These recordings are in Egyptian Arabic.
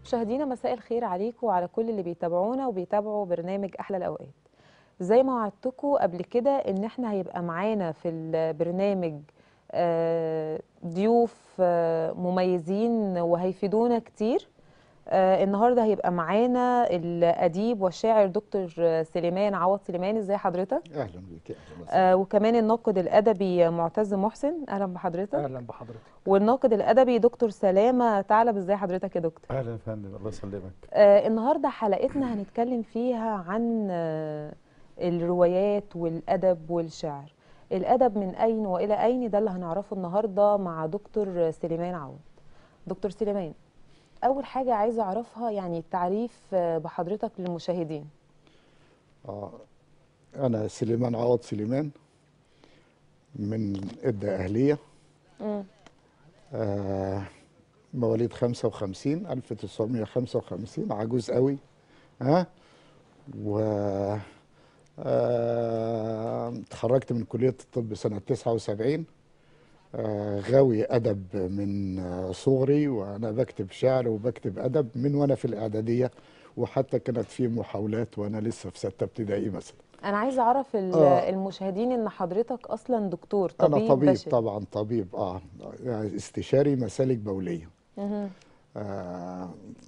مشاهدينا مساء الخير عليكم وعلى كل اللي بيتابعونا وبيتابعوا برنامج احلى الاوقات زي ما وعدتكم قبل كده ان احنا هيبقى معانا في البرنامج آه، ضيوف آه، مميزين وهيفيدونا كتير آه، النهارده هيبقى معانا الاديب والشاعر دكتور سليمان عوض سليمان ازي حضرتك اهلا بك اهلا وسهلا آه، وكمان الناقد الادبي معتز محسن اهلا بحضرتك اهلا بحضرتك والناقد الادبي دكتور سلامه ثعلب ازي حضرتك يا دكتور اهلا يا فندم الله يسلمك آه النهارده حلقتنا هنتكلم فيها عن آه الروايات والادب والشعر الادب من اين والى اين ده اللي هنعرفه النهارده مع دكتور سليمان عوض دكتور سليمان اول حاجه عايزه اعرفها يعني التعريف آه، بحضرتك للمشاهدين آه انا سليمان عوض سليمان من إدة أهلية مم. آه مواليد 55 1955 عجوز قوي ها و آه، اتخرجت من كلية الطب سنة 79 آه، غاوي أدب من آه، صغري وأنا بكتب شعر وبكتب أدب من وأنا في الإعدادية وحتى كانت في محاولات وأنا لسه في ستة ابتدائي مثلا انا عايزه اعرف ال- آه. المشاهدين ان حضرتك اصلا دكتور طبيب أنا طبيب بشري طبعا طبيب آه يعني استشاري مسالك بولية مهم. آه،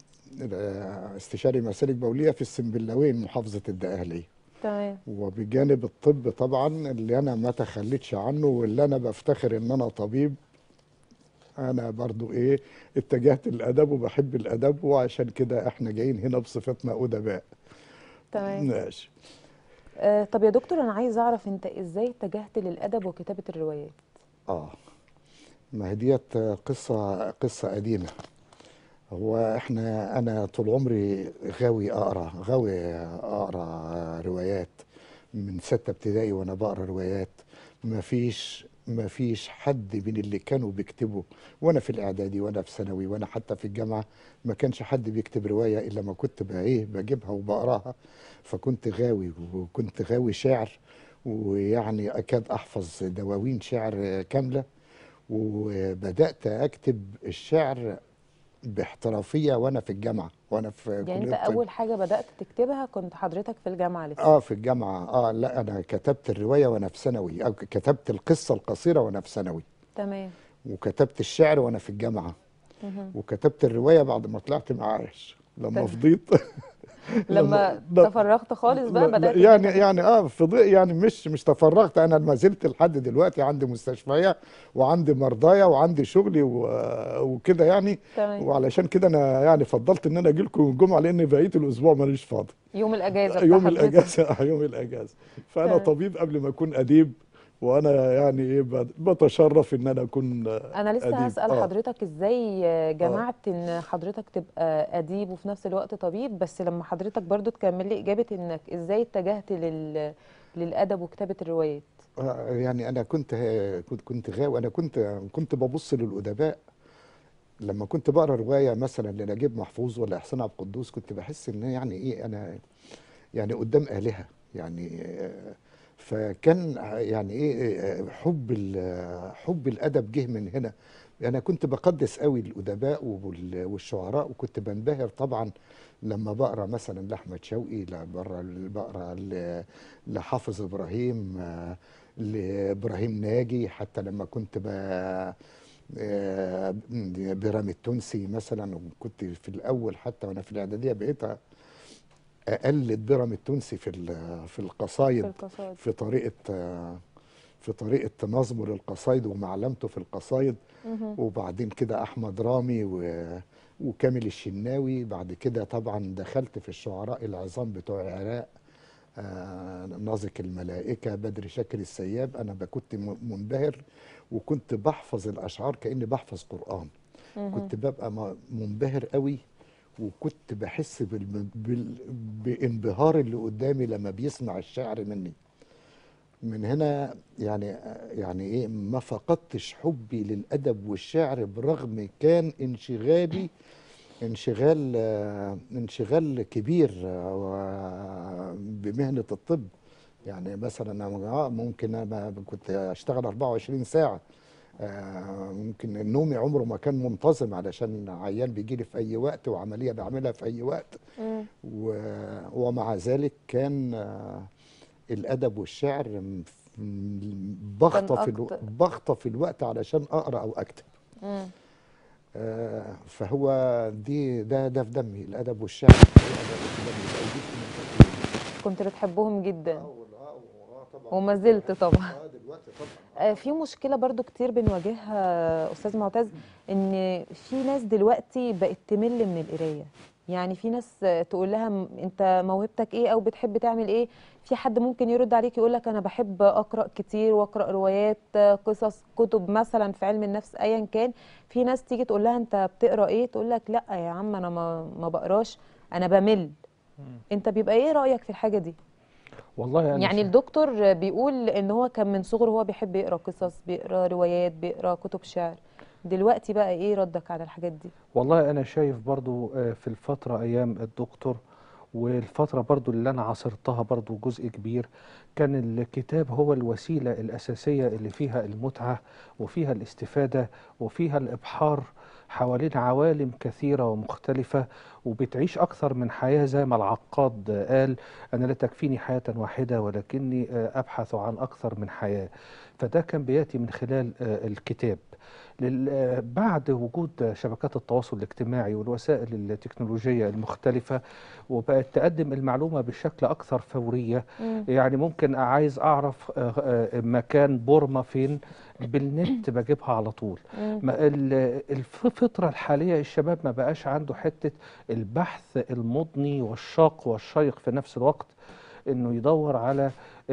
آه، استشاري مسالك بولية في السنبلاوين محافظة الدقهلية تمام وبجانب الطب طبعا اللي انا ما تخليتش عنه واللي انا بفتخر ان انا طبيب انا برضو ايه اتجهت للادب وبحب الادب وعشان كده احنا جايين هنا بصفتنا ادباء تمام ماشي آه طب يا دكتور انا عايزه اعرف انت ازاي اتجهت للادب وكتابه الروايات اه ما هي ديت قصه قصه قديمه هو احنا انا طول عمري غاوي اقرا غاوي اقرا روايات من ستة ابتدائي وانا بقرا روايات ما فيش ما فيش حد من اللي كانوا بيكتبوا وانا في الاعدادي وانا في ثانوي وانا حتى في الجامعه ما كانش حد بيكتب روايه الا ما كنت بقى ايه بجيبها وبقراها فكنت غاوي وكنت غاوي شعر ويعني اكاد احفظ دواوين شعر كامله وبدات اكتب الشعر باحترافيه وانا في الجامعه وانا في يعني كلية انت الطب. اول حاجه بدات تكتبها كنت حضرتك في الجامعه لسه اه في الجامعه اه لا انا كتبت الروايه وانا في ثانوي او كتبت القصه القصيره وانا في ثانوي تمام وكتبت الشعر وانا في الجامعه مهم. وكتبت الروايه بعد ما طلعت معاش لما تمام. فضيت لما لا- تفرغت خالص بقى لا- لا، بدات يعني إن أنت يعني اه فضي يعني مش مش تفرغت انا ما زلت لحد دلوقتي عندي مستشفيات وعندي مرضايا وعندي شغلي و- وكده يعني تمام وعلشان كده انا يعني فضلت ان انا اجي لكم الجمعه لان بقيه الاسبوع ماليش فاضي يوم الاجازه بتاع يوم حضرتك. الاجازه آه، يوم الاجازه فانا تمام. طبيب قبل ما اكون اديب وانا يعني ايه بت- بتشرف ان انا اكون آه، انا لسه أديب. هسال آه. حضرتك ازاي جمعت ان حضرتك تبقى اديب وفي نفس الوقت طبيب بس لما حضرتك برضو تكمل لي اجابه انك ازاي اتجهت لل للادب وكتابه الروايات آه، يعني انا كنت كنت كنت غاوي انا كنت كنت ببص للادباء لما كنت بقرا روايه مثلا لنجيب محفوظ ولا احسان عبد القدوس كنت بحس ان يعني ايه انا يعني قدام الهه يعني آه، فكان يعني ايه آه، حب ال- حب الادب جه من هنا انا كنت بقدس قوي الادباء وال- والشعراء وكنت بنبهر طبعا لما بقرا مثلا لاحمد شوقي لا بقرا بقرا ل- لحافظ ابراهيم آه، لابراهيم ناجي حتى لما كنت ب آه، برامي التونسي مثلا وكنت في الاول حتى وانا في الاعداديه بقيت اقلد برامي التونسي في ال- في في القصايد القصائد في طريقه آه، في طريقه نظمه للقصايد ومعلمته في القصايد مهم. وبعدين كده احمد رامي و وكامل الشناوي بعد كده طبعا دخلت في الشعراء العظام بتوع العراق آه نازك الملائكة بدر شاكر السياب أنا ب- كنت م- منبهر وكنت بحفظ الأشعار كأني بحفظ قرآن مهم. كنت ببقى م- منبهر قوي وكنت بحس بالم- بال... بانبهار اللي قدامي لما بيسمع الشعر مني من هنا يعني يعني ايه ما فقدتش حبي للادب والشعر برغم كان انشغالي انشغال آه، انشغال كبير آه، بمهنه الطب يعني مثلا أنا آه، ممكن انا كنت اشتغل 24 ساعه آه، ممكن نومي عمره ما كان منتظم علشان عيان بيجي لي في اي وقت وعمليه بعملها في اي وقت مم. و- ومع ذلك كان آه، الادب والشعر م- م- بخطف الو... أكتر. بخطف الوقت علشان اقرا او اكتب مم. آه، فهو دي ده ده في دمي الادب والشعر هو ده في دمي ده أوجدت من تكويني. كنت بتحبهم جدا آه، وال- آه، وآه طبعا وما زلت طبعا اه دلوقتي طبعا آه، في مشكلة برضو كتير بنواجهها أستاذ معتز إن في ناس دلوقتي بقت تمل من القراية يعني في ناس آه، تقول لها م- أنت موهبتك إيه أو بتحب تعمل إيه في حد ممكن يرد عليك يقول لك أنا بحب أقرأ كتير وأقرأ روايات آه، قصص كتب مثلا في علم النفس أيا كان في ناس تيجي تقول لها أنت بتقرأ إيه تقول لك لا يا عم أنا ما ما بقراش أنا بمل أنت بيبقى إيه رأيك في الحاجة دي؟ والله أنا يعني شايف- الدكتور بيقول ان هو كان من صغره هو بيحب يقرا قصص بيقرا روايات بيقرا كتب شعر دلوقتي بقى ايه ردك على الحاجات دي والله أنا شايف برضو آه، في الفترة أيام الدكتور والفترة برضو اللي أنا عاصرتها برضو جزء كبير كان الكتاب هو الوسيلة الأساسية اللي فيها المتعة وفيها الاستفادة وفيها الإبحار حوالين عوالم كثيرة ومختلفة وبتعيش أكثر من حياة زي ما العقاد قال أنا لا تكفيني حياة واحدة ولكني آه، أبحث عن أكثر من حياة فده كان بيأتي من خلال آه، الكتاب لل- آه، بعد وجود شبكات التواصل الاجتماعي والوسائل التكنولوجية المختلفة وبقت تقدم المعلومة بشكل أكثر فورية مم. يعني ممكن عايز أعرف آه، آه، مكان بورما فين بالنت بجيبها على طول مم. ما ال- الفترة الحالية الشباب ما بقاش عنده حتة البحث المضني والشاق والشيق في نفس الوقت انه يدور على آه،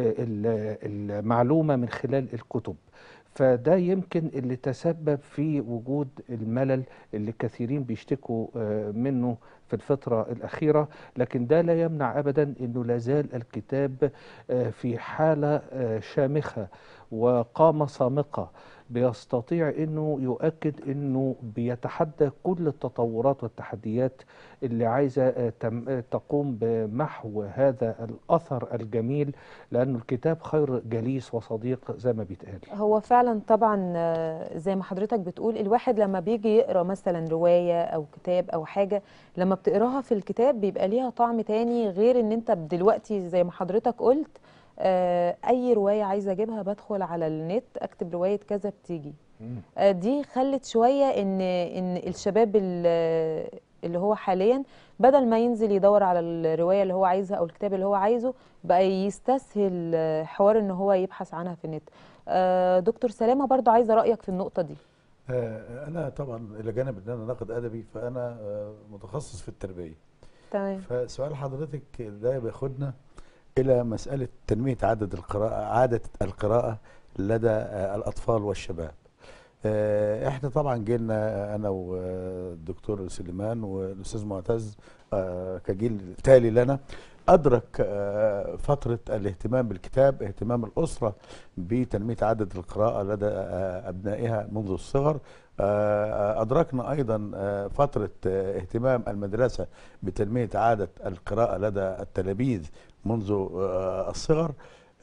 ال- المعلومة من خلال الكتب فده يمكن اللي تسبب في وجود الملل اللي كثيرين بيشتكوا آه، منه في الفترة الأخيرة لكن ده لا يمنع أبدا أنه لازال الكتاب آه، في حالة آه، شامخة وقامة صامقة بيستطيع أنه يؤكد أنه بيتحدى كل التطورات والتحديات اللي عايزة آه، تم- آه، تقوم بمحو هذا الأثر الجميل لأنه الكتاب خير جليس وصديق زي ما بيتقال هو فعلا طبعا آه، زي ما حضرتك بتقول الواحد لما بيجي يقرا مثلا روايه او كتاب او حاجه لما بتقراها في الكتاب بيبقى ليها طعم تاني غير ان انت دلوقتي زي ما حضرتك قلت آه، اي روايه عايزه اجيبها بدخل على النت اكتب روايه كذا بتيجي آه، دي خلت شويه ان ان الشباب ال- اللي هو حاليا بدل ما ينزل يدور على الروايه اللي هو عايزها او الكتاب اللي هو عايزه بقى يستسهل آه، حوار ان هو يبحث عنها في النت آه، دكتور سلامه برضو عايزه رايك في النقطه دي آه، أنا طبعا إلى جانب إن أنا ناقد أدبي فأنا آه، متخصص في التربية تمام فسؤال حضرتك ده بياخدنا إلى مسألة تنمية عدد القراءة عادة القراءة لدى آه، الأطفال والشباب آه، احنا طبعا جينا انا والدكتور سليمان والاستاذ معتز آه، كجيل تالي لنا ادرك آه، فتره الاهتمام بالكتاب اهتمام الاسره بتنميه عدد القراءه لدى آه، ابنائها منذ الصغر آه، ادركنا ايضا آه، فتره آه، اهتمام المدرسه بتنميه عاده القراءه لدى التلاميذ منذ آه، الصغر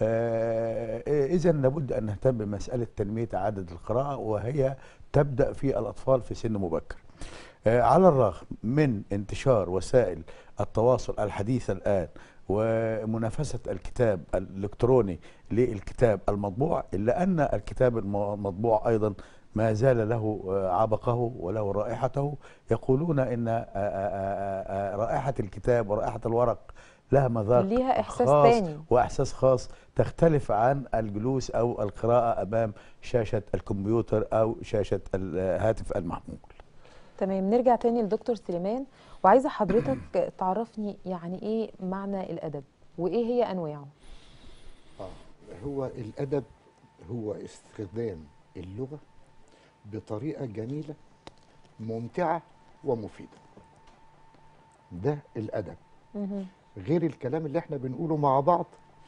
إذا لابد أن نهتم بمسألة تنمية عدد القراءة وهي تبدأ في الأطفال في سن مبكر آه، على الرغم من انتشار وسائل التواصل الحديثة الآن ومنافسة الكتاب الإلكتروني للكتاب المطبوع إلا أن الكتاب الم- المطبوع أيضا ما زال له آه، عبقه وله رائحته يقولون إن آه، آه، آه، آه، رائحة الكتاب ورائحة الورق لها مذاق ليها إحساس خاص تاني. واحساس خاص تختلف عن الجلوس او القراءه امام شاشه الكمبيوتر او شاشه الهاتف المحمول تمام نرجع تاني لدكتور سليمان وعايزه حضرتك تعرفني يعني ايه معنى الادب وايه هي انواعه آه، هو الأدب هو استخدام اللغة بطريقة جميلة ممتعة ومفيدة ده الأدب مهم. غير الكلام اللي احنا بنقوله مع بعض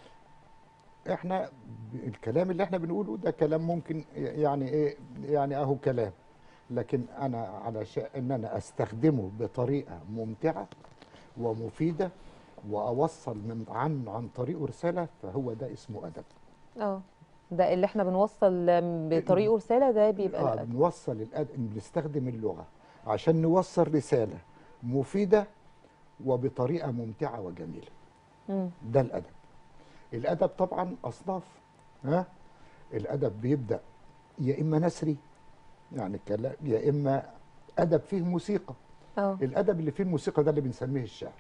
احنا ب- الكلام اللي احنا بنقوله ده كلام ممكن يعني ايه يعني اهو كلام لكن انا علشان ان انا استخدمه بطريقه ممتعه ومفيده واوصل من عن عن طريقه رساله فهو ده اسمه ادب اه ده اللي احنا بنوصل بطريقه رسالة ده بيبقى آه الأدب بنوصل الأدب بنستخدم اللغة عشان نوصل رسالة مفيدة وبطريقة ممتعة وجميلة مم. ده الأدب الأدب طبعا أصناف ها الأدب بيبدأ يا إما نثري يعني كلام يا إما أدب فيه موسيقى اه الأدب اللي فيه الموسيقى ده اللي بنسميه الشعر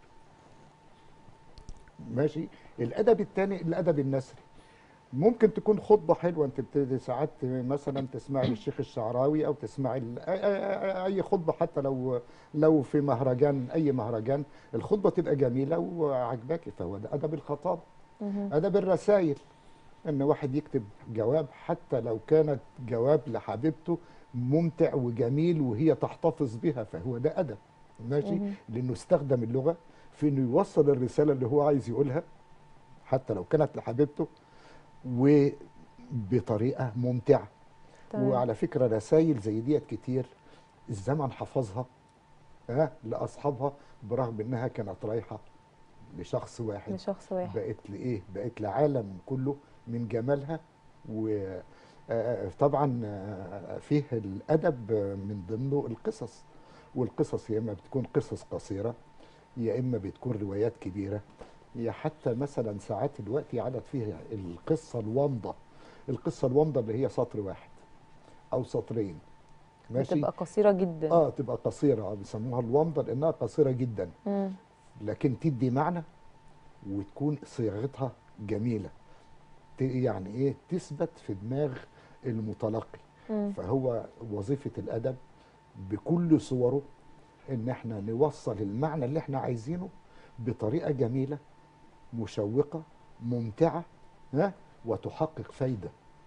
ماشي الأدب الثاني الأدب النثري ممكن تكون خطبة حلوة انت بت- ساعات مثلا تسمعي للشيخ الشعراوي او تسمعي ل- أي- أي اي خطبة حتى لو لو في مهرجان اي مهرجان الخطبة تبقى جميلة وعجباكي فهو ده ادب الخطاب مهم. ادب الرسائل ان واحد يكتب جواب حتى لو كانت جواب لحبيبته ممتع وجميل وهي تحتفظ بها فهو ده ادب ماشي مهم. لانه استخدم اللغه في انه يوصل الرساله اللي هو عايز يقولها حتى لو كانت لحبيبته وبطريقه ممتعه تمام. وعلى فكره رسائل زي ديت كتير الزمن حفظها ها لاصحابها برغم انها كانت رايحه لشخص واحد لشخص واحد بقت لايه بقت لعالم كله من جمالها وطبعا فيه الادب من ضمنه القصص والقصص يا اما بتكون قصص قصيره يا اما بتكون روايات كبيره يا حتى مثلا ساعات الوقت عدد فيها القصه الوامضه القصه الوامضه اللي هي سطر واحد او سطرين ماشي بتبقى قصيرة جدا اه تبقى قصيره آه، بيسموها الوامضه لانها قصيره جدا مم. لكن تدي معنى وتكون صياغتها جميلة ت- يعني ايه تثبت في دماغ المتلقي مم. فهو وظيفة الأدب بكل صوره ان احنا نوصل المعنى اللي احنا عايزينه بطريقة جميلة مشوقة ممتعة ها وتحقق فايدة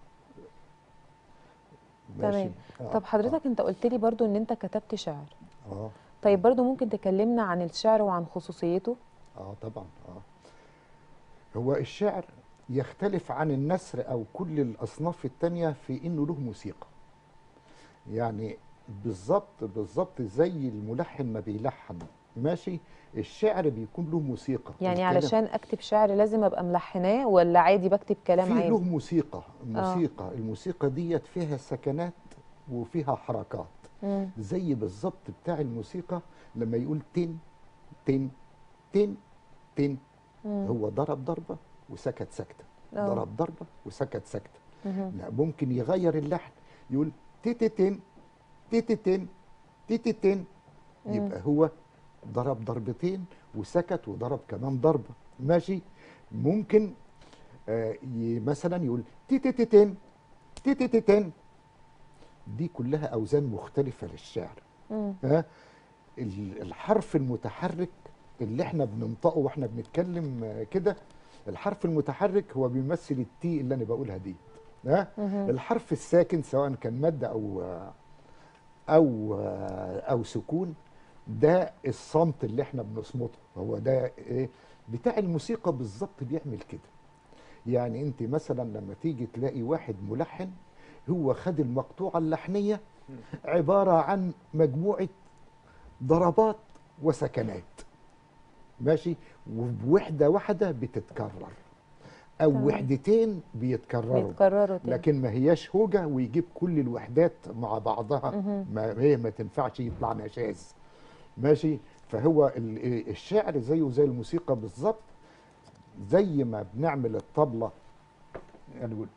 تمام. آه، طب حضرتك انت قلت لي برضو ان انت كتبت شعر اه, آه. طيب برضو ممكن تكلمنا عن الشعر وعن خصوصيته اه طبعا اه هو الشعر يختلف عن النثر او كل الاصناف التانية في انه له موسيقى يعني بالظبط بالظبط زي الملحن ما بيلحن ماشي الشعر بيكون له موسيقى يعني الكلام- علشان اكتب شعر لازم ابقى ملحناه ولا عادي بكتب كلام في له عادي موسيقى موسيقى الموسيقى ديت فيها سكنات وفيها حركات مم. زي بالظبط بتاع الموسيقى لما يقول تن تن تن تن مم. هو ضرب ضربة وسكت سكتة آه. ضرب ضربة وسكت سكتة مهم. لا ممكن يغير اللحن يقول تيتتين تيتتين تيتتين يبقى هو ضرب ضربتين وسكت وضرب كمان ضربة ماشي ممكن آه ي- مثلا يقول تيتتين تيتتين دي كلها أوزان مختلفة للشعر مم. ها ال- الحرف المتحرك اللي احنا بننطقه واحنا بنتكلم آه، كده الحرف المتحرك هو بيمثل التي اللي انا بقولها دي ها مهم. الحرف الساكن سواء كان ماده او آه، او آه، او سكون ده الصمت اللي احنا بنصمته هو ده ايه بتاع الموسيقى بالظبط بيعمل كده يعني انت مثلا لما تيجي تلاقي واحد ملحن هو خد المقطوعه اللحنيه عباره عن مجموعه ضربات وسكنات ماشي وبوحده واحده بتتكرر او تمام. وحدتين بيتكرروا بيتكرروا تاني لكن ما هياش هوجه ويجيب كل الوحدات مع بعضها مهم. ما هي ما تنفعش يطلع نشاز ماشي فهو ال- الشعر زيه زي الموسيقى بالظبط زي ما بنعمل الطبلة يعني نقول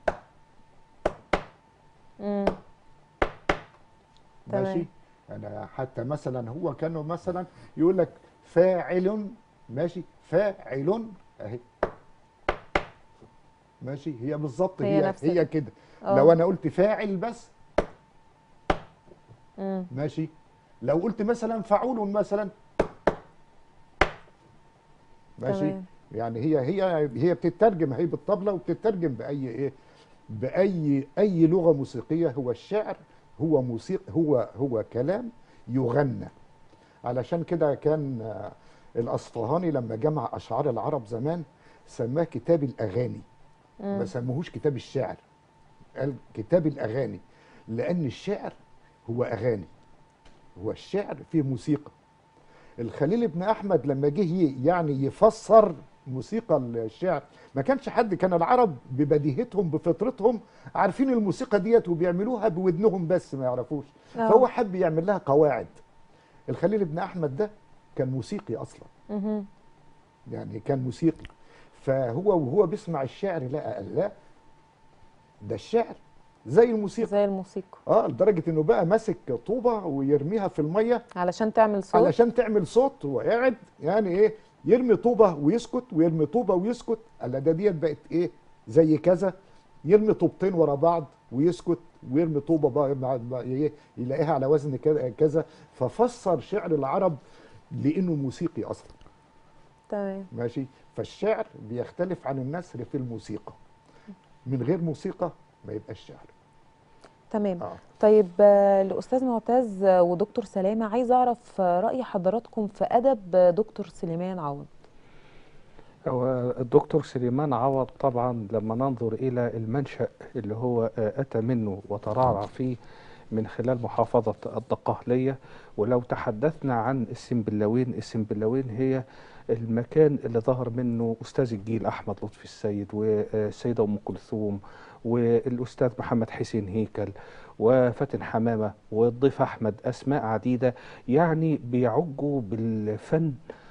مم. ماشي تمام. انا حتى مثلا هو كانوا مثلا يقول لك فاعل ماشي فاعل اهي ماشي هي بالظبط هي هي نفس هي ال- كده آه. لو انا قلت فاعل بس مم. ماشي لو قلت مثلا فعول مثلا ماشي تمام. يعني هي هي هي بتترجم هي بالطبلة وبتترجم بأي ايه بأي أي لغة موسيقية هو الشعر هو موسيقى هو هو كلام يغنى علشان كده كان آه، الأصفهاني لما جمع أشعار العرب زمان سماه كتاب الأغاني ما سموهوش كتاب الشعر قال كتاب الأغاني لأن الشعر هو أغاني هو الشعر فيه موسيقى الخليل بن أحمد لما جه ي- يعني يفسر موسيقى الشعر ما كانش حد كان العرب ببديهتهم بفطرتهم عارفين الموسيقى ديت وبيعملوها بودنهم بس ما يعرفوش آه. فهو حب يعمل لها قواعد الخليل بن احمد ده كان موسيقي اصلا مهم. يعني كان موسيقي فهو وهو بيسمع الشعر لا قال لا ده الشعر زي الموسيقى زي الموسيقى اه لدرجه انه بقى ماسك طوبه ويرميها في الميه علشان تعمل صوت علشان تعمل صوت وقاعد يعني ايه يرمي طوبه ويسكت ويرمي طوبه ويسكت قال ده ديت بقت ايه زي كذا يرمي طوبتين ورا بعض ويسكت ويرمي طوبه بقى مع- مع- إيه يلاقيها على وزن كذا كذا ففسر شعر العرب لانه موسيقي اصلا تمام ماشي فالشعر بيختلف عن النثر في الموسيقى من غير موسيقى ما يبقاش شعر تمام اه طيب آه، الأستاذ معتز آه، ودكتور سلامة عايز أعرف آه، رأي حضراتكم في أدب آه، دكتور سليمان عوض هو الدكتور سليمان عوض طبعا لما ننظر إلى المنشأ اللي هو آه، أتى منه وترعرع فيه من خلال محافظة الدقهلية ولو تحدثنا عن السنبلاوين السنبلاوين هي المكان اللي ظهر منه أستاذ الجيل أحمد لطفي السيد والسيدة أم كلثوم والأستاذ محمد حسين هيكل وفاتن حمامة والضيف أحمد أسماء عديدة يعني بيعجوا بالفن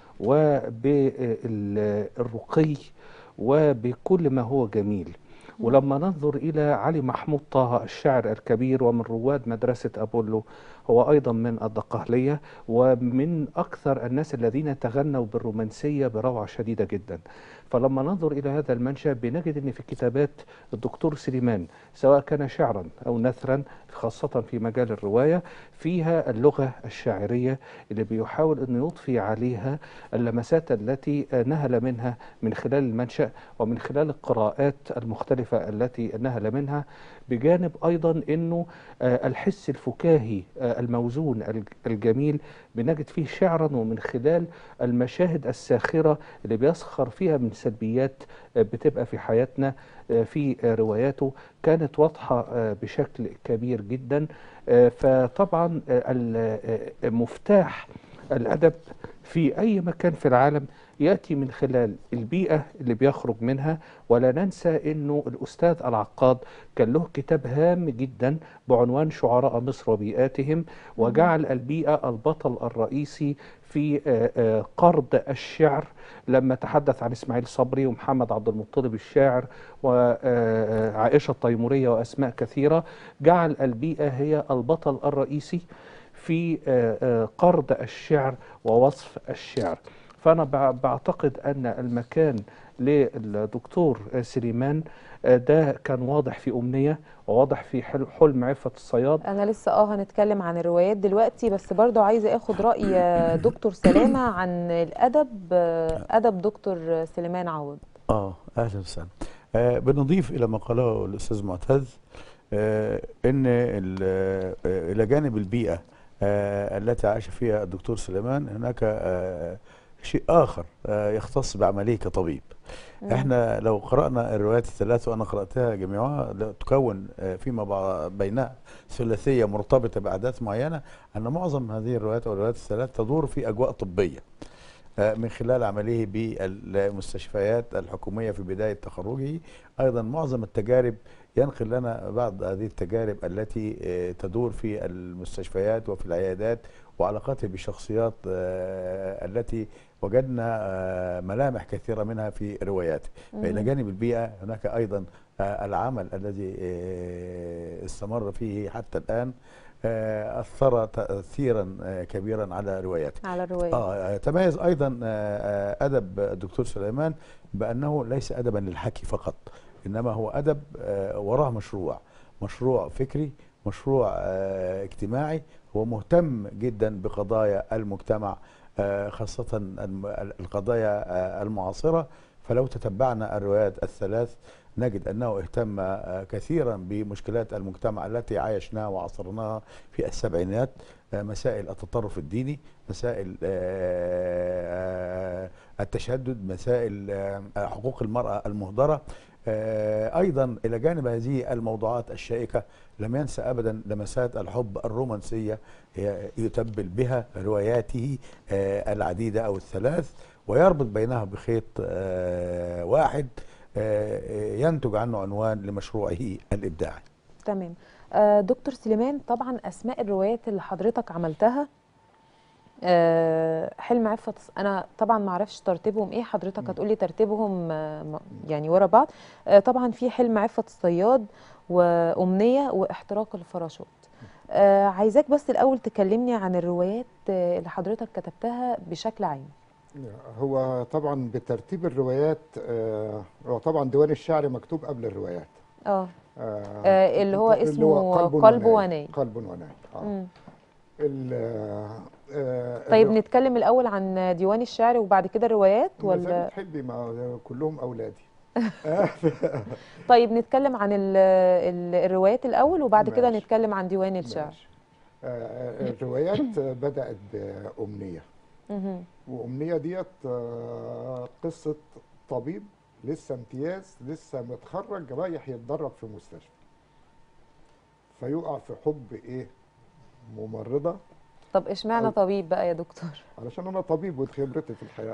وبالرقي وبكل ما هو جميل ولما ننظر إلى علي محمود طه الشاعر الكبير ومن رواد مدرسة أبولو هو أيضا من الدقهلية ومن أكثر الناس الذين تغنوا بالرومانسية بروعة شديدة جدا فلما ننظر إلى هذا المنشأ بنجد أن في كتابات الدكتور سليمان سواء كان شعرا أو نثرا خاصة في مجال الرواية فيها اللغة الشاعرية اللي بيحاول أن يضفي عليها اللمسات التي نهل منها من خلال المنشأ ومن خلال القراءات المختلفة التي نهل منها بجانب أيضا أنه آه، الحس الفكاهي آه، الموزون الج- الجميل بنجد فيه شعرا ومن خلال المشاهد الساخرة اللي بيسخر فيها من سلبيات آه، بتبقى في حياتنا آه، في آه، رواياته كانت واضحة آه، بشكل كبير جدا آه، فطبعا آه، ال- آه، مفتاح الأدب في أي مكان في العالم يأتي من خلال البيئة اللي بيخرج منها ولا ننسى أنه الأستاذ العقاد كان له كتاب هام جدا بعنوان شعراء مصر وبيئاتهم وجعل البيئة البطل الرئيسي في آه، آه، قرض الشعر لما تحدث عن إسماعيل صبري ومحمد عبد المطلب الشاعر وعائشة التيمورية وأسماء كثيرة جعل البيئة هي البطل الرئيسي في آه، آه، قرض الشعر ووصف الشعر فأنا بع- بعتقد أن المكان للدكتور آه، سليمان آه، ده كان واضح في أمنية وواضح في حل- حلم عفة الصياد أنا لسه اه هنتكلم عن الروايات دلوقتي بس برضو عايزة أخد رأي آه، دكتور سلامة عن الأدب آه، أدب دكتور سليمان عوض اه اهلا وسهلا آه بنضيف الى ما قاله الاستاذ معتز آه ان ال- آه، الى جانب البيئه آه التي عاش فيها الدكتور سليمان هناك آه شيء اخر آه يختص بعمليه كطبيب مم. احنا لو قرانا الروايات الثلاث وانا قراتها جميعها لا تكون آه، فيما بع- بينها ثلاثيه مرتبطه باحداث معينه ان معظم هذه الروايات او الروايات الثلاث تدور في اجواء طبيه آه، من خلال عمله بالمستشفيات الحكوميه في بدايه تخرجه ايضا معظم التجارب ينقل لنا بعض هذه التجارب التي آه، تدور في المستشفيات وفي العيادات وعلاقاته بشخصيات آه، التي وجدنا آه، ملامح كثيره منها في رواياته فإلى جانب البيئة هناك أيضا آه، العمل الذي آه، استمر فيه حتى الآن آه، أثر تأثيرا آه، كبيرا على رواياته على الرواية آه يتميز أيضا آه، آه، أدب الدكتور سليمان بأنه ليس أدبا للحكي فقط إنما هو أدب آه، وراه مشروع مشروع فكري مشروع آه، اجتماعي هو مهتم جدا بقضايا المجتمع آه، خاصة الم- القضايا آه، المعاصرة فلو تتبعنا الروايات الثلاث نجد أنه اهتم آه، كثيرا بمشكلات المجتمع التي عايشناها وعاصرناها في السبعينات آه، مسائل التطرف الديني مسائل آه، آه، التشدد مسائل آه، حقوق المرأة المهدرة آه، ايضا الى جانب هذه الموضوعات الشائكه لم ينسى ابدا لمسات الحب الرومانسيه هي يتبل بها رواياته آه، العديده او الثلاث ويربط بينها بخيط آه، واحد آه، ينتج عنه عنوان لمشروعه الابداعي تمام آه، دكتور سليمان طبعا اسماء الروايات اللي حضرتك عملتها آه، حلم عفة انا طبعا ما اعرفش ترتيبهم ايه حضرتك هتقولي ترتيبهم آه، م- يعني ورا بعض آه، طبعا في حلم عفة الصياد وامنية واحتراق الفراشات آه، عايزاك بس الاول تكلمني عن الروايات آه، اللي حضرتك كتبتها بشكل عام هو طبعا بترتيب الروايات آه، هو طبعا ديوان الشعر مكتوب قبل الروايات اه آه، آه، اللي هو اسمه قلب وناي. وناي. قلب وناي آه. مم. ال- آه، طيب الر- نتكلم الاول عن ديوان الشعر وبعد كده الروايات زي ما ولا تحبي ما كلهم اولادي طيب نتكلم عن ال ال الروايات الأول وبعد كده ماشي. نتكلم عن ديوان الشعر ماشي. آه، الروايات بدأت بأمنية مهم. وأمنية ديت آه، قصة طبيب لسه امتياز لسه متخرج رايح يتدرب في مستشفى فيقع في حب ايه ممرضة طب اشمعنى أو- طبيب بقى يا دكتور علشان انا طبيب وخبرتي في الحياة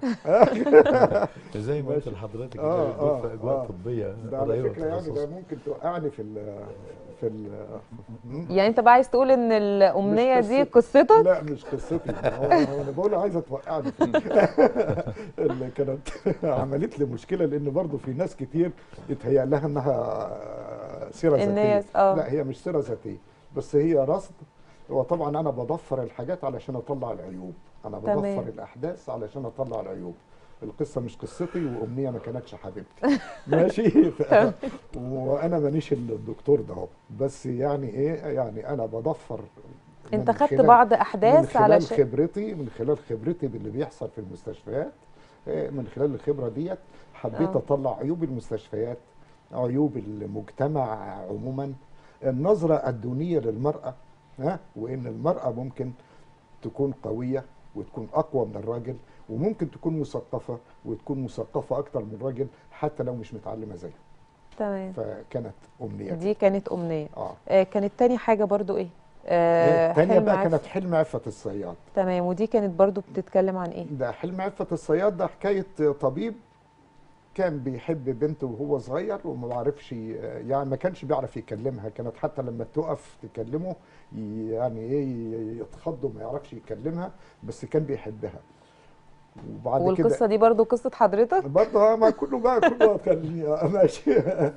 زي ما قلت ماشي. لحضرتك آه، كده يدور آه، في اجواء آه. طبيه ده على قريبة فكرة يعني التخصص. ده ممكن توقعني في ال في ال يعني انت بقى عايز تقول ان الأمنية مش دي قصتي. قصتك لا مش قصتي هو هو انا بقول عايزه توقعني في اللي كانت عملت لي مشكله لان برضو في ناس كتير يتهيأ لها انها سيره ذاتيه الناس اه لا هي مش سيره ذاتيه بس هي رصد هو طبعا انا بضفر الحاجات علشان اطلع العيوب انا تمام. بضفر الاحداث علشان اطلع العيوب القصه مش قصتي وامنيه ما كانتش حبيبتي ماشي ف... وانا مانيش الدكتور ده اهو بس يعني ايه يعني انا بضفر انت من خدت خلال- بعض من احداث خلال علشان خبرتي من خلال خبرتي باللي بيحصل في المستشفيات إيه، من خلال الخبره ديت حبيت آه. اطلع عيوب المستشفيات عيوب المجتمع عموما النظره الدونيه للمراه ها وان المراه ممكن تكون قويه وتكون اقوى من الراجل وممكن تكون مثقفه وتكون مثقفه اكتر من الراجل حتى لو مش متعلمه زيه تمام فكانت امنيتي دي كانت أمنية اه آه كانت تاني حاجة برضو ايه آه الثانيه حلم بقى عف- كانت حلم عفه الصياد تمام ودي كانت برضو بتتكلم عن ايه ده حلم عفة الصياد ده حكاية طبيب كان بيحب بنته وهو صغير وما بعرفش يعني ما كانش بيعرف يكلمها كانت حتى لما تقف تكلمه يعني ايه يتخض وما يعرفش يكلمها بس كان بيحبها وبعد كده والقصة دي برضو قصة حضرتك برضه ما كله بقى كله كان ماشي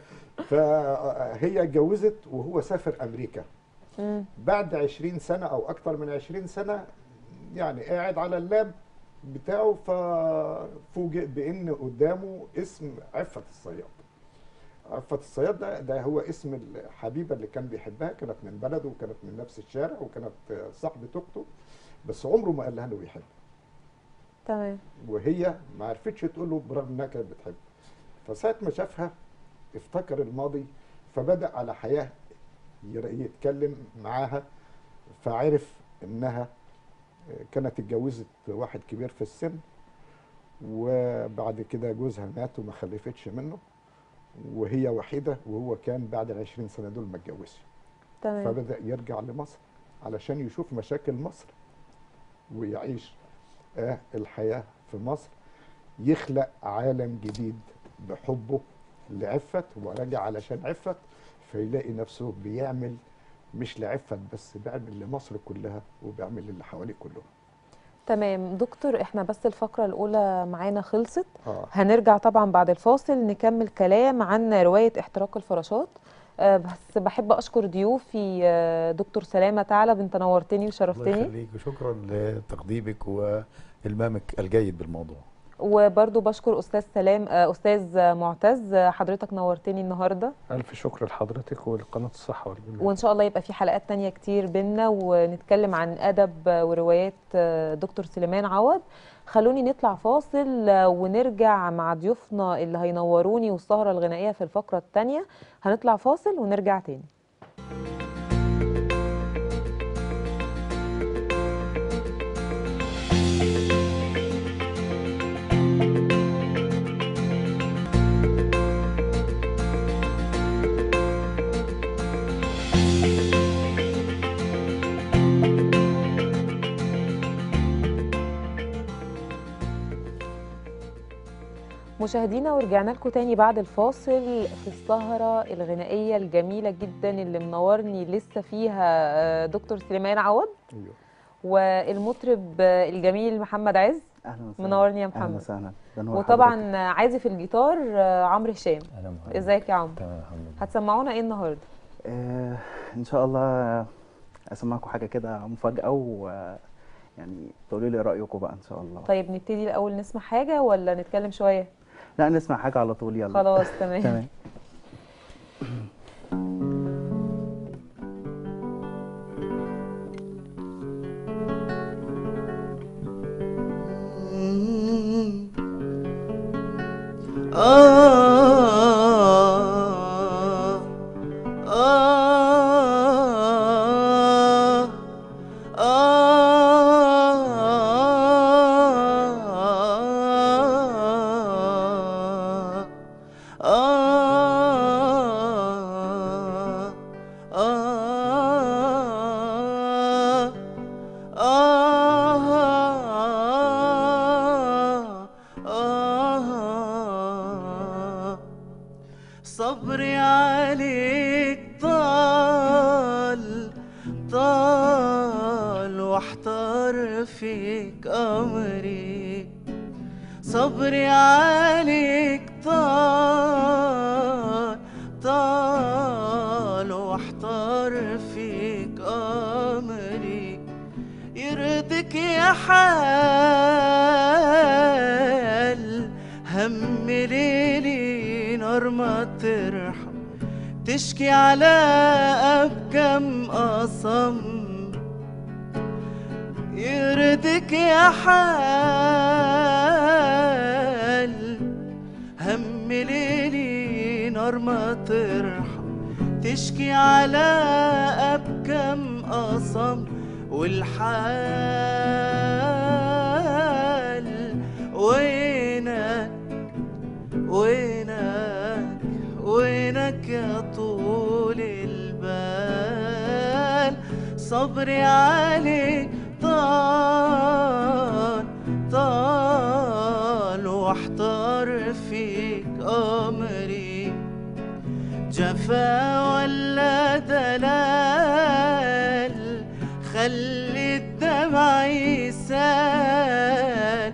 فهي اتجوزت وهو سافر امريكا مم. بعد 20 سنة أو أكتر من 20 سنة يعني قاعد على اللاب بتاعه ففوجئ بإن قدامه اسم عفة الصياد عفة الصياد ده, ده هو اسم الحبيبة اللي كان بيحبها كانت من بلده وكانت من نفس الشارع وكانت صاحبة أخته بس عمره ما قال لها إنه بيحبها تمام وهي ما عرفتش تقول له برغم انها كانت بتحبه فساعة ما شافها افتكر الماضي فبدأ على حياة ير- يتكلم معاها فعرف انها كانت اتجوزت واحد كبير في السن وبعد كده جوزها مات وما خلفتش منه وهي وحيدة وهو كان بعد العشرين سنة دول ما اتجوزش تمام فبدأ يرجع لمصر علشان يشوف مشاكل مصر ويعيش آه الحياة في مصر يخلق عالم جديد بحبه لعفت ورجع علشان عفت فيلاقي نفسه بيعمل مش لعفت بس بيعمل لمصر كلها وبيعمل للي حواليه كلهم تمام دكتور احنا بس الفقرة الأولى معانا خلصت اه هنرجع طبعا بعد الفاصل نكمل كلام عن رواية احتراق الفراشات آه، بس بحب أشكر ضيوفي آه، دكتور سلامة ثعلب انت نورتني الله وشرفتني يخليك وشكرا لتقديمك والمامك الجيد بالموضوع وبرضو بشكر أستاذ سلام آه، أستاذ معتز آه، حضرتك نورتني النهاردة ألف شكر لحضرتك ولقناة الصحة والجمال وإن شاء الله يبقى في حلقات تانية كتير بينا ونتكلم عن أدب آه، وروايات آه، دكتور سليمان عوض خلوني نطلع فاصل آه، ونرجع مع ضيوفنا اللي هينوروني والسهرة الغنائية في الفقرة التانية هنطلع فاصل ونرجع تاني مشاهدينا ورجعنا لكم تاني بعد الفاصل في السهرة الغنائية الجميلة جدا اللي منورني لسه فيها آه، دكتور سليمان عوض ايوه والمطرب آه، الجميل محمد عز اهلا وسهلا منورني يا اهلا محمد وسهلا ده نور حضرتك. وطبعا عازف الجيتار آه، عمرو هشام اهلا محمد ازيك يا عمرو تمام الحمد لله هتسمعونا ايه النهارده آه ان شاء الله اسمعكم حاجه كده مفاجاه و يعني تقولوا لي رايكم بقى ان شاء الله طيب نبتدي الاول نسمع حاجة ولا نتكلم شوية لا نسمع حاجه على طول يلا خلاص تمام تمام صبري عليك طال طال واحتار فيك امري صبري عليك طال طال واحتار فيك امري يرضيك يا حال هم ليلي نار ما ترحم تشكي على أبكم أصم يرضيك يا حال هم ليلي نار ما ترحم تشكي على أبكم أصم والحال وينك وينك وينك يا طول البال صبري عليك طال طال واحتار فيك أمري جفا ولا دلال خلي الدمع يسال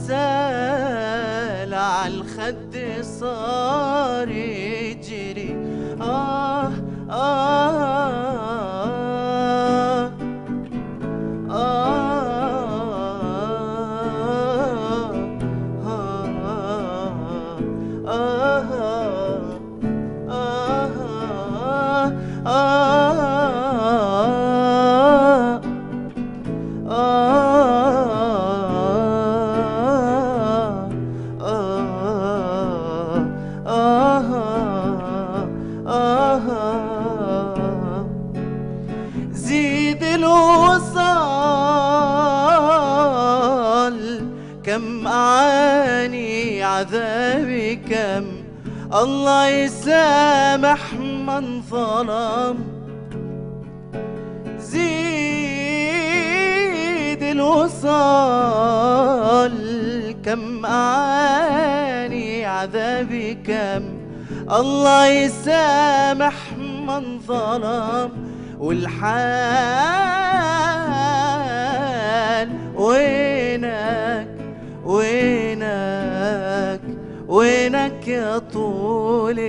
سال عالخد صار يجري آه آه آه آه آه آه زيد الوصال كم أعاني عذابي كم الله يسامح من ظلم زيد الوصال كم أعاني عذابي كم الله يسامح من ظلم والحال وينك وينك وينك يا طول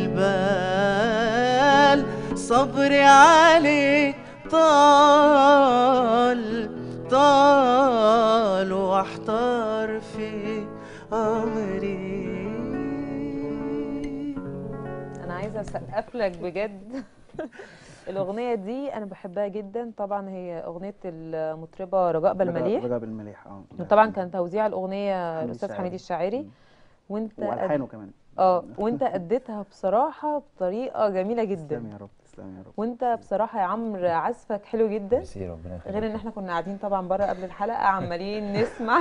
البال صبري عليك طال طال واحتار في أمري انا عايزه اسقف لك بجد الاغنيه دي انا بحبها جدا طبعا هي اغنيه المطربه رجاء بالمليح رجاء بالمليح اه طبعا كان توزيع الاغنيه حميد الاستاذ الشاعري. حميد الشاعري مم. وانت قد- والحانه كمان اه وانت اديتها بصراحه بطريقه جميله تسلم جدا يا رب تسلم يا رب وانت بصراحه يا عمرو عزفك حلو جدا ميرسي ربنا يخليك غير ان احنا كنا قاعدين طبعا بره قبل الحلقه عمالين نسمع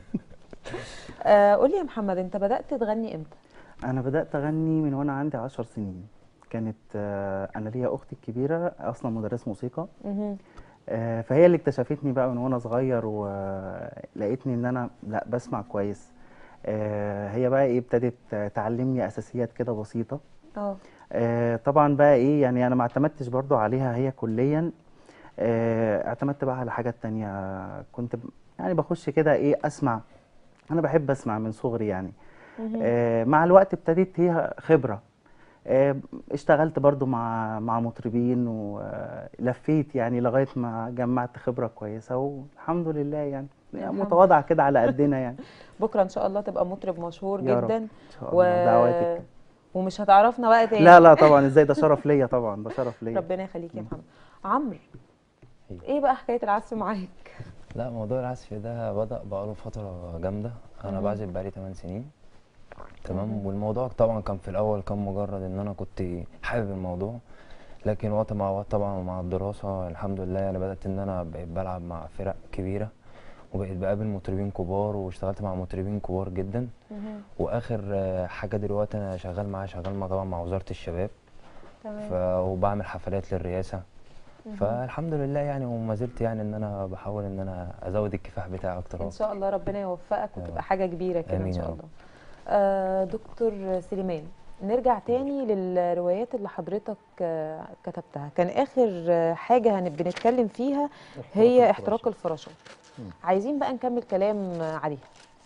آه قولي يا محمد انت بدات تغني امتى انا بدات اغني من وانا عندي عشر سنين كانت آه، انا ليا اختي الكبيره اصلا مدرسه موسيقى مهم. آه، فهي اللي اكتشفتني بقى من وانا صغير ولقيتني ان انا لا بسمع كويس آه، هي بقى ايه ابتدت آه، تعلمني اساسيات كده بسيطه اه آه، طبعا بقى ايه يعني انا ما اعتمدتش برضو عليها هي كليا آه، اعتمدت بقى على حاجات تانية كنت ب- يعني بخش كده ايه اسمع انا بحب اسمع من صغري يعني مهم. آه، مع الوقت ابتدت هي خبرة آه، اشتغلت برضو مع مع مطربين ولفيت يعني لغاية ما جمعت خبرة كويسة والحمد لله يعني الحمد متواضعة كده على قدنا يعني بكره ان شاء الله تبقى مطرب مشهور يا رب. جدا ان شاء الله دعواتك ومش هتعرفنا بقى تاني لا لا طبعا ازاي ده شرف ليا طبعا ده شرف ليا ربنا يخليك يا محمد عمرو إيه. ايه بقى حكايه العزف معاك لا موضوع العزف ده بدأ بقاله فترة جامدة أنا مهم. بعزف بقالي 8 سنين تمام والموضوع طبعا كان في الأول كان مجرد إن أنا كنت حابب الموضوع لكن وقت مع وقت طبعا مع الدراسة الحمد لله أنا بدأت إن أنا بقيت بلعب مع فرق كبيرة وبقيت بقابل مطربين كبار واشتغلت مع مطربين كبار جدا مهم. وآخر آه، حاجة دلوقتي أنا شغال معاها شغال مع طبعا مع وزارة الشباب تمام ف... وبعمل حفلات للرئاسة فالحمد لله يعني وما زلت يعني ان انا بحاول ان انا ازود الكفاح بتاعي اكتر ان واكتر شاء الله ربنا يوفقك يا وتبقى رب. حاجه كبيره كده ان آمين يا شاء رب. الله آه دكتور سليمان نرجع تاني للروايات اللي حضرتك آه كتبتها كان اخر آه، حاجه هن- بنتكلم فيها هي احتراق الفراشات مم. عايزين بقى نكمل كلام آه، عليها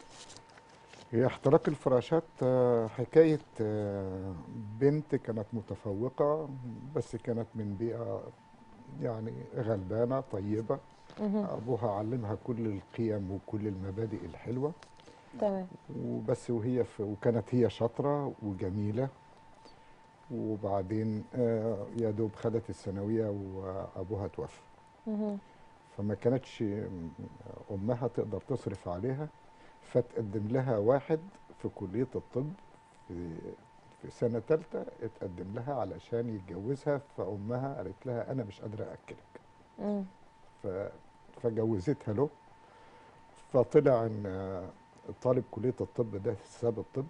هي احتراق الفراشات آه، حكاية آه، بنت كانت متفوقة بس كانت من بيئة يعني غلبانة طيبة مهم. أبوها علمها كل القيم وكل المبادئ الحلوة تمام وبس وهي في وكانت هي شاطرة وجميلة وبعدين آه، يا دوب خدت الثانوية وأبوها توفى مهم. فما كانتش امها تقدر تصرف عليها فتقدم لها واحد في كليه الطب في في سنه ثالثه اتقدم لها علشان يتجوزها فامها قالت لها انا مش قادره اكلك مم. ف- فجوزتها له فطلع ان طالب كليه الطب ده ساب الطب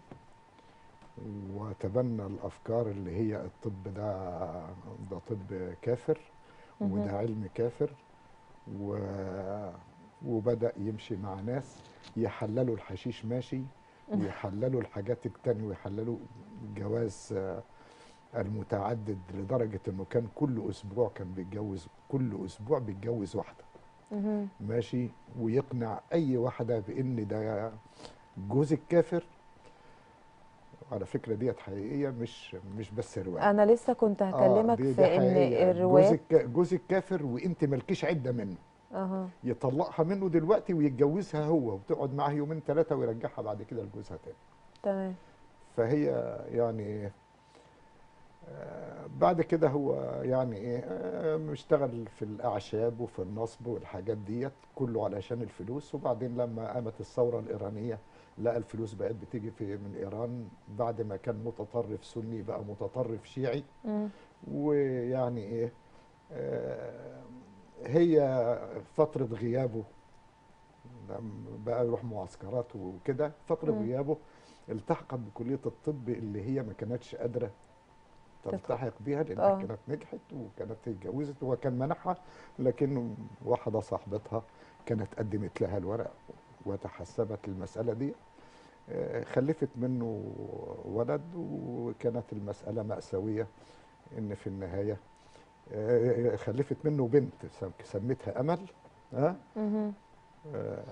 وتبنى الافكار اللي هي الطب ده ده طب كافر مهم. وده علم كافر و... وبدأ يمشي مع ناس يحللوا الحشيش ماشي ويحللوا الحاجات التانية ويحللوا الجواز آه، المتعدد لدرجة انه كان كل اسبوع كان بيتجوز كل اسبوع بيتجوز واحدة مهم. ماشي ويقنع اي واحدة بان ده جوز الكافر على فكرة ديت حقيقية مش مش بس رواية انا لسه كنت هكلمك دي- دي في ان حقيقية. الروايات جوزك جوزك كافر وانت مالكيش عده منه اها يطلقها منه دلوقتي ويتجوزها هو وتقعد معاه يومين ثلاثه ويرجعها بعد كده لجوزها تاني تمام فهي يعني آه، بعد كده هو يعني ايه آه، اشتغل في الاعشاب وفي النصب والحاجات ديت كله علشان الفلوس وبعدين لما قامت الثوره الايرانيه لقى الفلوس بقت بتيجي في من ايران بعد ما كان متطرف سني بقى متطرف شيعي مم. ويعني ايه آه، هي فترة غيابه لما بقى يروح معسكرات وكده فترة مم. غيابه التحقت بكلية الطب اللي هي ما كانتش قادرة تلتحق بيها لأنها آه. كانت نجحت وكانت اتجوزت وهو كان منحها لكن واحدة صاحبتها كانت قدمت لها الورق وتحسبت المسألة دي آه، خلفت منه ولد وكانت المسألة مأساوية إن في النهاية آه، خلفت منه بنت سم- سميتها أمل ها مهم. آه،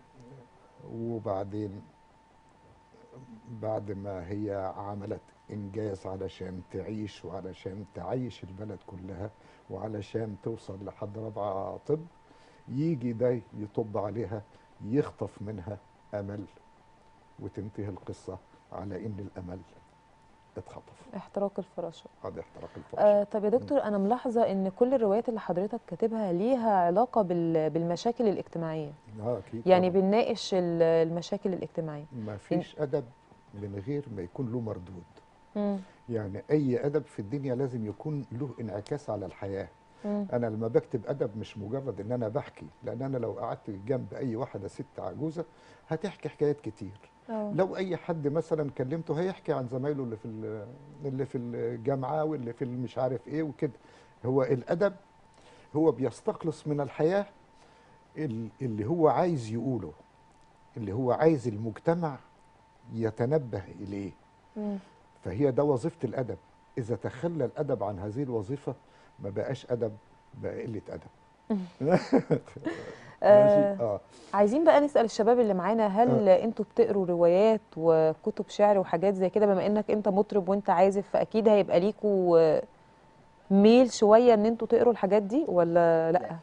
وبعدين بعد ما هي عملت إنجاز علشان تعيش وعلشان تعيش البلد كلها وعلشان توصل لحد رابعة طب يجي ده يطب عليها يخطف منها أمل وتنتهي القصة على إن الأمل اتخطف احتراق الفراشات هذا احتراق الفرش آه طب يا دكتور انا ملاحظه ان كل الروايات اللي حضرتك كاتبها ليها علاقه بال- بالمشاكل الاجتماعيه آه أكيد يعني طبعاً. بنناقش ال- المشاكل الاجتماعيه ما فيش أدب من غير ما يكون له مردود مم. يعني أي أدب في الدنيا لازم يكون له انعكاس على الحياة مم. أنا لما بكتب أدب مش مجرد إن أنا بحكي لأن أنا لو قعدت جنب أي واحدة ست عجوزة هتحكي حكايات كتير اه لو أي حد مثلا كلمته هيحكي عن زمايله اللي في ال- اللي في الجامعة واللي في مش عارف إيه وكده هو الأدب هو بيستخلص من الحياة ال- اللي هو عايز يقوله اللي هو عايز المجتمع يتنبه اليه مم. فهي ده وظيفه الادب اذا تخلى الادب عن هذه الوظيفه ما بقاش ادب بقى قله ادب آه ماشي اه عايزين بقى نسأل الشباب اللي معانا هل انتوا بتقروا روايات وكتب شعر وحاجات زي كده بما انك انت مطرب وانت عازف فاكيد هيبقى ليكوا آه، ميل شوية ان انتوا تقروا الحاجات دي ولا لا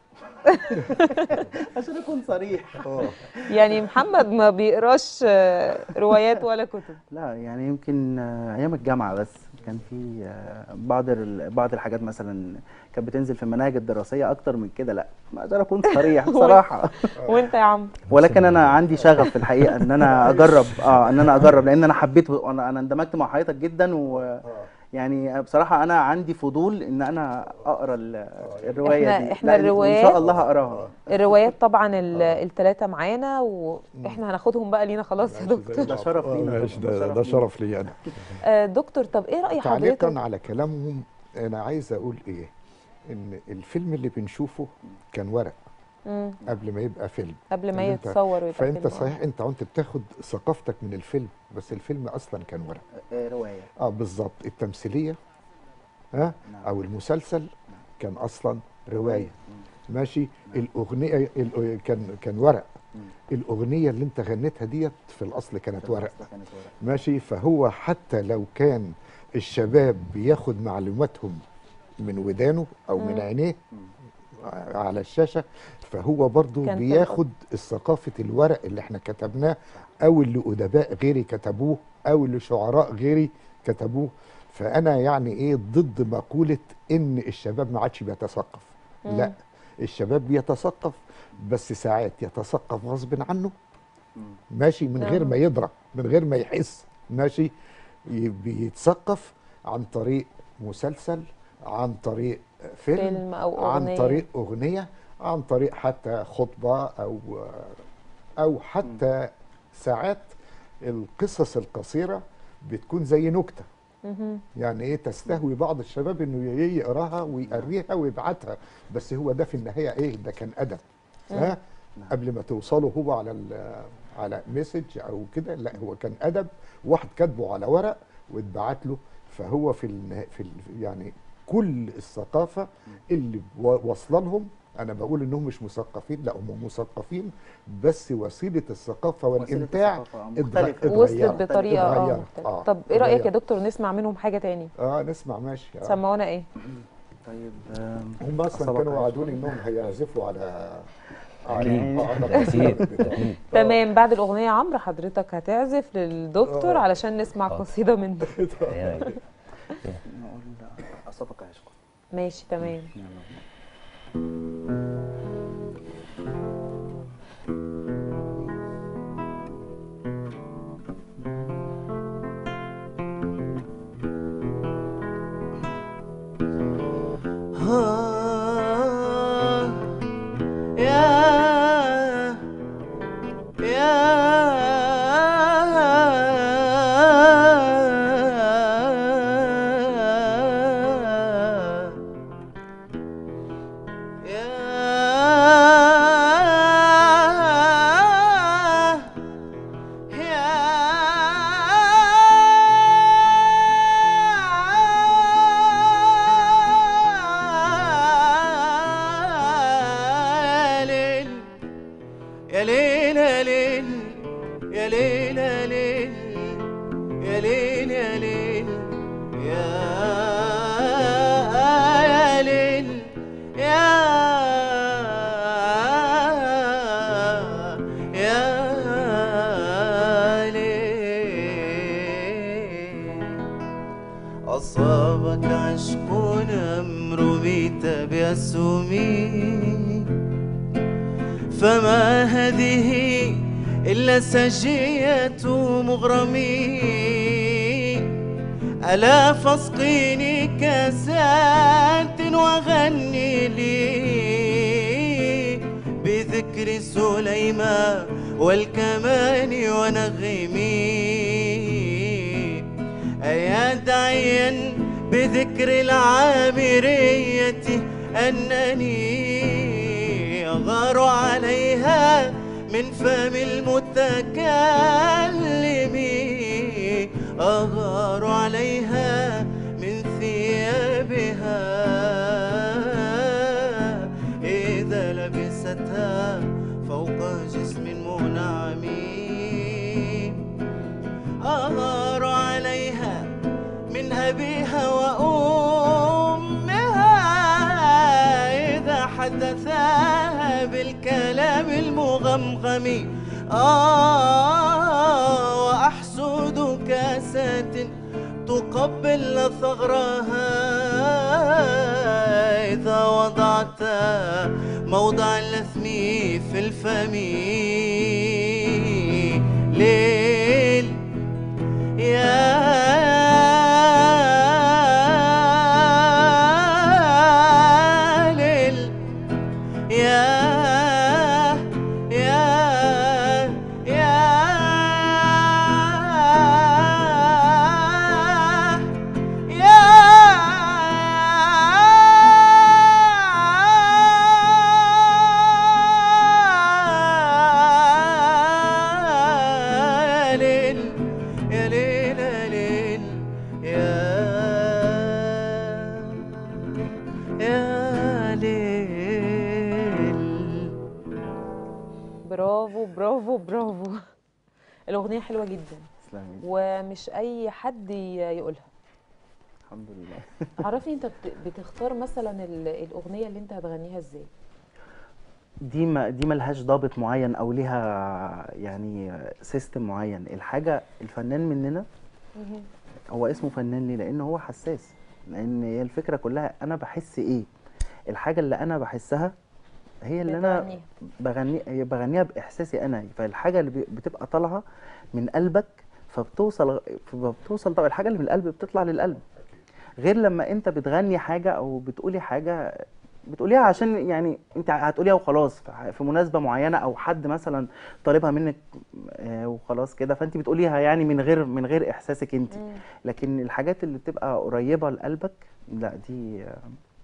عشان اكون صريح اه يعني محمد ما بيقراش آه، روايات ولا كتب لا يعني يمكن آه، ايام الجامعه بس كان في آه، بعض ال- بعض الحاجات مثلا كانت بتنزل في المناهج الدراسيه اكتر من كده لا ما اقدر اكون صريح بصراحه وانت يا عم ولكن انا عندي شغف في الحقيقه ان انا اجرب اه ان انا اجرب لان انا حبيت انا انا اندمجت مع حضرتك جدا ويعني بصراحه انا عندي فضول ان انا اقرا ال- الروايه إحنا- دي إحنا لا، وان الروايات- شاء الله هقراها الروايات طبعا الثلاثة معانا واحنا هناخدهم بقى لينا خلاص يا دكتور ده شرف آه، لينا ماشي طبعاً، ده, شرف ده لينا. شرف لي انا آه، دكتور طب ايه رأي تعليقا حضرتك على كلامهم انا عايز اقول ايه ان الفيلم اللي بنشوفه كان ورق مم، قبل ما يبقى فيلم قبل ما يعني أنت- يتصور ويبقى فانت فيلم، آه. صحيح انت وانت بتاخد ثقافتك من الفيلم بس الفيلم اصلا كان ورق آه، روايه اه بالظبط التمثيليه ها نعم. او المسلسل كان اصلا روايه ماشي الاغنيه ال- كان كان ورق مم. الاغنيه اللي انت غنيتها ديت في الاصل كانت ورق كانت ورق ماشي فهو حتى لو كان الشباب بياخد معلوماتهم من ودانه او من مم. عينيه مم. على الشاشه فهو برضو كان في بياخد ثقافه الورق اللي احنا كتبناه او اللي ادباء غيري كتبوه او اللي شعراء غيري كتبوه فانا يعني ايه ضد مقوله ان الشباب ما عادش بيتثقف مم. لا الشباب بيتثقف بس ساعات يتثقف غصب عنه مم. ماشي من غير آه. ما يدرك من غير ما يحس ماشي ي- بيتثقف عن طريق مسلسل عن طريق فيلم, فيلم أو عن أغنية. طريق أغنية عن طريق حتى خطبة أو أو حتى ساعات القصص القصيرة بتكون زي نكتة مهم. يعني ايه تستهوي بعض الشباب انه ي- يقراها ويقريها ويبعتها بس هو ده في النهايه ايه ده كان ادب ها قبل ما توصلوا هو على ال- على مسج او كده لا هو كان ادب واحد كاتبه على ورق واتبعت له فهو في النها- في ال- يعني كل الثقافه اللي و- واصله لهم انا بقول انهم مش مثقفين لا هم مثقفين بس وسيله الثقافه والامتاع الثقافة اتغ- مختلفة. وصلت اتغيرت. بطريقة اه اتغيرت. مختلفة آه، طب ايه رأيك يا اتغيرت. دكتور نسمع منهم حاجة تاني اه نسمع ماشي آه. سمعونا ايه طيب آم، هم اصلا سبق كانوا عشر. وعدوني انهم هيعزفوا على أكيد. على- أكيد. بتاع- أكيد. تمام بعد الأغنية يا عمرو حضرتك هتعزف للدكتور آه. علشان نسمع آه. قصيدة منه يعني نقول أصابك عشق ماشي تمام آه يا يا يا يا ليل يا ليل يا ليل يا ليل يا ليل يا ليل يا ليل يا يا ليل يا ليل أصابك عشق أمر بيت بيسومي فما هذه إلا سجية مغرمي ألا فاسقيني كاسات وغني لي بذكر سليمان والكمان ونغمي أيا داعيا بذكر العامرية أنني أغار عليها من فم المتكلم أغار عليها من ثيابها إذا لبستها فوق جسم منعم أغار عليها من أبيها وأمها إذا حدثاها بالكلام المغمغم آه وأحسد كاسات تقبل ثغرها إذا وضعت موضع اللثم في الفم ليل يا ليل يا يا يا يا ليل يا ليل يا ليل يا يا ليل برافو برافو برافو الأغنية حلوة جدا تسلمي ومش أي حد ي- يقولها الحمد لله عرفني أنت بت- بتختار مثلا ال- الأغنية اللي أنت هتغنيها إزاي دي ما دي ملهاش ضابط معين او ليها يعني سيستم معين الحاجه الفنان مننا هو اسمه فنان ليه لان هو حساس لان هي الفكره كلها انا بحس ايه الحاجه اللي انا بحسها هي اللي انا بتغنيها. بغني هي بغنيها باحساسي انا فالحاجه اللي بي- بتبقى طالعه من قلبك فبتوصل فبتوصل طبعا الحاجه اللي من القلب بتطلع للقلب غير لما انت بتغني حاجه او بتقولي حاجه بتقوليها عشان يعني انت هتقوليها وخلاص في مناسبه معينه او حد مثلا طالبها منك آه، وخلاص كده فانت بتقوليها يعني من غير من غير احساسك انت لكن الحاجات اللي بتبقى قريبه لقلبك لا دي آه،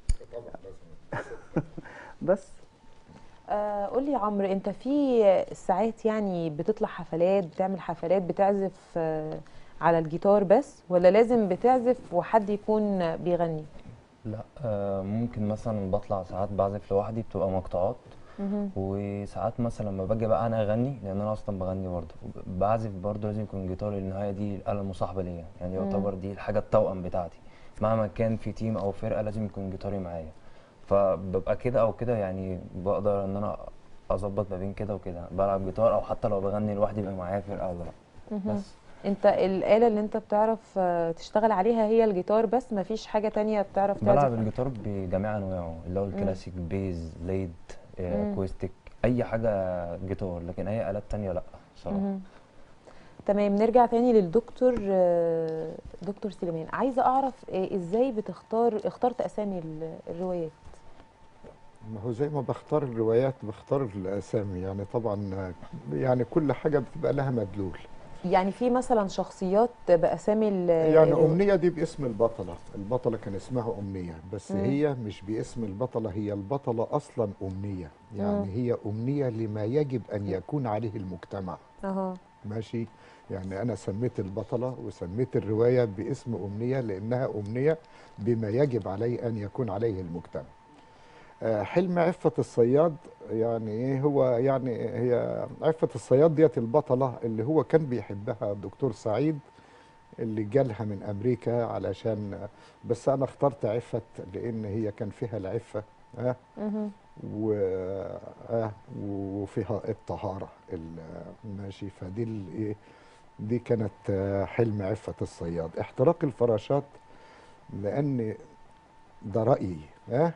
بس آه قول لي يا عمرو انت في ساعات يعني بتطلع حفلات بتعمل حفلات بتعزف آه على الجيتار بس ولا لازم بتعزف وحد يكون بيغني لا آه، ممكن مثلا بطلع ساعات بعزف لوحدي بتبقى مقطوعات وساعات مثلا لما باجي بقى انا اغني لان انا اصلا بغني برضه بعزف برضه لازم يكون جيتار لان هي دي الاله المصاحبه ليا يعني يعتبر دي الحاجه التوأم بتاعتي مهما كان في تيم او فرقه لازم يكون جيتاري معايا فببقى كده او كده يعني بقدر ان انا اظبط ما بين كده وكده بلعب جيتار او حتى لو بغني لوحدي يبقى معايا فرقه ولا لا بس انت الآلة اللي انت بتعرف آه، تشتغل عليها هي الجيتار بس مفيش حاجة تانية بتعرف بلعب تعزف الجيتار بجميع انواعه اللي هو الكلاسيك بيز ليد آه، مم. اكوستيك اي حاجه جيتار لكن اي الات تانية لا صراحه مهم. تمام نرجع تاني للدكتور آه، دكتور سليمان عايزة أعرف آه، إزاي بتختار اخترت أسامي ال- الروايات ما هو زي ما بختار الروايات بختار الاسامي يعني طبعا يعني كل حاجه بتبقى لها مدلول يعني في مثلا شخصيات بأسامي ال يعني الروا- أمنية دي باسم البطلة البطلة كان اسمها أمنية بس مم. هي مش باسم البطلة هي البطلة أصلا أمنية يعني مم. هي أمنية لما يجب أن يكون عليه المجتمع اها ماشي يعني أنا سميت البطلة وسميت الرواية باسم أمنية لأنها أمنية بما يجب عليه أن يكون عليه المجتمع آه، حلم عفة الصياد يعني ايه هو يعني هي عفة الصياد ديت البطلة اللي هو كان بيحبها الدكتور سعيد اللي جالها من امريكا علشان بس انا اخترت عفة لان هي كان فيها العفة ها مهم. و آه وفيها الطهارة ال- ماشي فدي ال- ايه دي كانت آه، حلم عفة الصياد احتراق الفراشات لان ده رأيي ها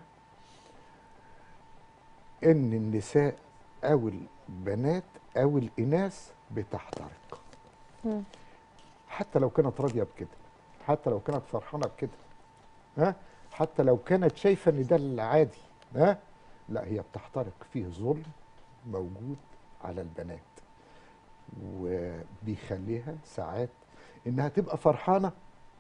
ان النساء او البنات او الاناث بتحترق مم. حتى لو كانت راضيه بكده حتى لو كانت فرحانه بكده ها حتى لو كانت شايفه ان ده العادي ها لا هي بتحترق فيه ظلم موجود على البنات وبيخليها ساعات انها تبقى فرحانه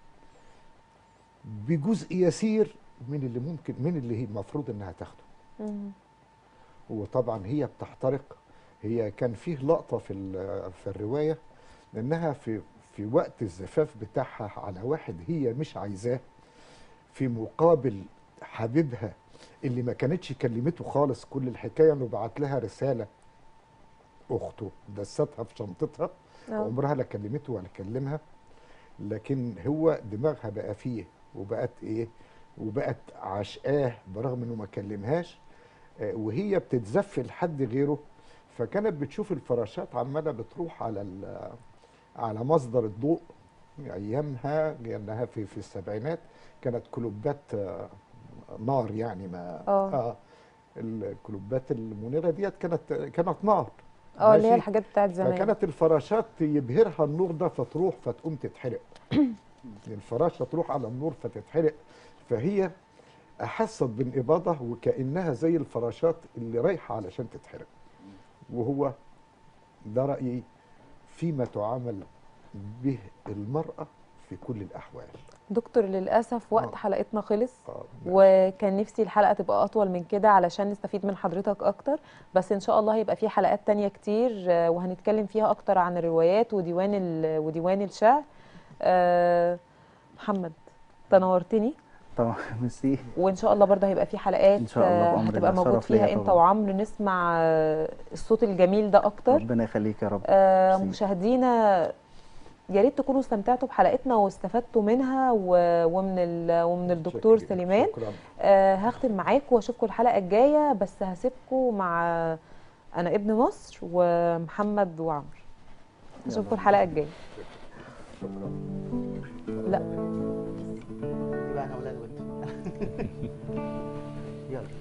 بجزء يسير من اللي ممكن من اللي هي المفروض انها تاخده مم. وطبعا هي بتحترق هي كان فيه لقطه في ال- في الروايه لانها في في وقت الزفاف بتاعها على واحد هي مش عايزاه في مقابل حبيبها اللي ما كانتش كلمته خالص كل الحكايه انه بعت لها رساله اخته دستها في شنطتها آه. عمرها لا كلمته ولا كلمها لكن هو دماغها بقى فيه وبقت ايه وبقت عشقاه برغم انه ما كلمهاش آه، وهي بتتزف لحد غيره فكانت بتشوف الفراشات عماله بتروح على ال- على مصدر الضوء ايامها لانها في في السبعينات كانت كلوبات آه، نار يعني ما آه. آه الكلوبات المنيره ديت كانت كانت نار اه اللي هي ماشي؟ الحاجات بتاعت زمان فكانت الفراشات يبهرها النور ده فتروح فتقوم تتحرق الفراشه تروح على النور فتتحرق فهي احست بانقباضه وكانها زي الفراشات اللي رايحه علشان تتحرق وهو ده رايي فيما تعامل به المراه في كل الاحوال دكتور للاسف وقت آه. حلقتنا خلص آه، وكان نفسي الحلقه تبقى اطول من كده علشان نستفيد من حضرتك اكتر بس ان شاء الله هيبقى في حلقات تانية كتير آه، وهنتكلم فيها اكتر عن الروايات وديوان ال- وديوان الشعر آه، محمد تنورتني طبعا ميرسي وان شاء الله برضه هيبقى في حلقات إن شاء الله آه، بأمر هتبقى الله. موجود شرف فيها ليا انت طبعاً. وعمرو نسمع آه، الصوت الجميل ده اكتر ربنا يخليك يا رب آه، ميرسي. مشاهدينا يا ريت تكونوا استمتعتوا بحلقتنا واستفدتوا منها و- ومن ال- ومن الدكتور شكراً- سليمان شكرا آه هختم معاكم واشوفكم الحلقه الجايه بس هسيبكم مع انا ابن مصر ومحمد وعمرو اشوفكم الحلقه الجايه لا يبقى احنا اولاد وانت يلا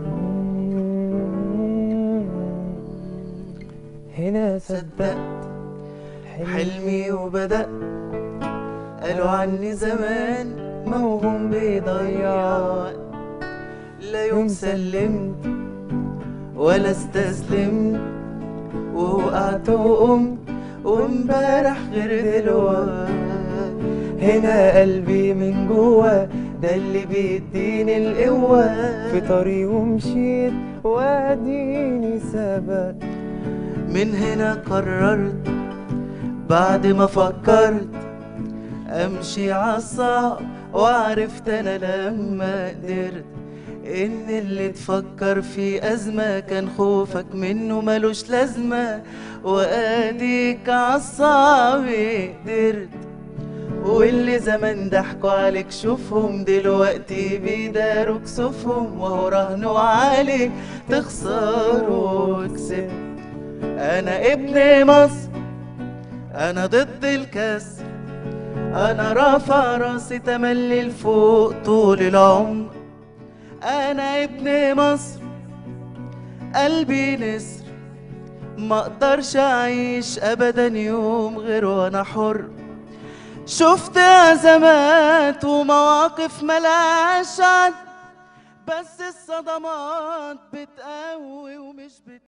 هنا صدقت حلمي وبدأ قالوا عني زمان موهوم بيضيع وقت لا يوم سلمت ولا استسلمت ووقعت وقمت وامبارح غير دلوقت هنا قلبي من جوا ده اللي بيديني القوة في طريقه مشيت واديني ثبت من هنا قررت بعد ما فكرت امشي عالصعب وعرفت انا لما قدرت ان اللي تفكر في ازمة كان خوفك منه ملوش لازمة واديك عالصعب قدرت واللي زمان ضحكوا عليك شوفهم دلوقتي بيداروا كسوفهم وهو رهنوا عليك تخسر وكسبت انا ابن مصر انا ضد الكسر انا رافع راسي تملي لفوق طول العمر انا ابن مصر قلبي نسر ما اقدرش اعيش ابدا يوم غير وانا حر شفت ازمات ومواقف ملهاش عد بس الصدمات بتقوي ومش بت